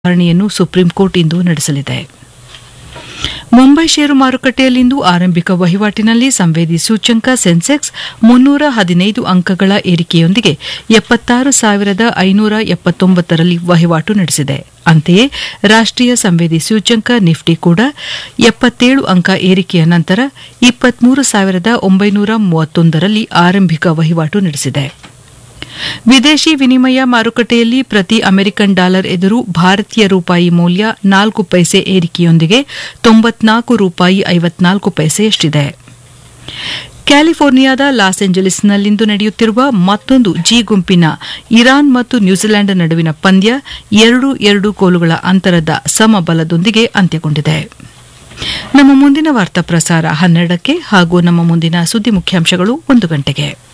ವಿಚಾರಣೆಯನ್ನು ಸುಪ್ರೀಂಕೋರ್ಟ್ ಇಂದು ನಡೆಸಲಿದೆ ಮುಂಬೈ ಷೇರು ಮಾರುಕಟ್ಟೆಯಲ್ಲಿಂದು ಆರಂಭಿಕ ವಹಿವಾಟಿನಲ್ಲಿ ಸಂವೇದಿ ಸೂಚ್ಯಂಕ ಸೆನ್ಸೆಕ್ಸ್ ಮುನ್ನೂರ ಹದಿನೈದು ಅಂಕಗಳ ಏರಿಕೆಯೊಂದಿಗೆ ಎಪ್ಪತ್ತಾರು ಸಾವಿರದ ಐನೂರ ಎಪ್ಪತ್ತೊಂಬತ್ತರಲ್ಲಿ ವಹಿವಾಟು ನಡೆಸಿದೆ ಅಂತೆಯೇ ರಾಷ್ಟೀಯ ಸಂವೇದಿ ಸೂಚ್ಯಂಕ ನಿಫ್ಟಿ ಕೂಡ ಎಪ್ಪತ್ತೇಳು ಅಂಕ ಏರಿಕೆಯ ನಂತರ ಇಪ್ಪತ್ಮೂರು ಸಾವಿರದ ಒಂಬೈನೂರ ಮೂವತ್ತೊಂದರಲ್ಲಿ ಆರಂಭಿಕ ವಹಿವಾಟು ನಡೆಸಿದೆ ವಿದೇಶಿ ವಿನಿಮಯ ಮಾರುಕಟ್ಟೆಯಲ್ಲಿ ಪ್ರತಿ ಅಮೆರಿಕನ್ ಡಾಲರ್ ಎದುರು ಭಾರತೀಯ ರೂಪಾಯಿ ಮೌಲ್ಯ ನಾಲ್ಕು ಪೈಸೆ ಏರಿಕೆಯೊಂದಿಗೆ ತೊಂಬತ್ನಾಲ್ಕು ರೂಪಾಯಿ ಐವತ್ನಾಲ್ಕು ಪೈಸೆಯಷ್ಟಿದೆ ಕ್ಯಾಲಿಫೋರ್ನಿಯಾದ ಲಾಸ್ ಏಂಜಲೀಸ್ನಲ್ಲಿಂದು ನಡೆಯುತ್ತಿರುವ ಮತ್ತೊಂದು ಜಿ ಗುಂಪಿನ ಇರಾನ್ ಮತ್ತು ನ್ಯೂಜಿಲೆಂಡ್ ನಡುವಿನ ಪಂದ್ಯ ಎರಡು ಎರಡು ಗೋಲುಗಳ ಅಂತರದ ಸಮಬಲದೊಂದಿಗೆ ಅಂತ್ಯಗೊಂಡಿದೆ ನಮ್ಮ ಮುಂದಿನ ವಾರ್ತಾ ಪ್ರಸಾರ ಹನ್ನೆರಡಕ್ಕೆ ಹಾಗೂ ನಮ್ಮ ಮುಂದಿನ ಸುದ್ದಿ ಮುಖ್ಯಾಂಶಗಳು ಒಂದು ಗಂಟೆಗೆ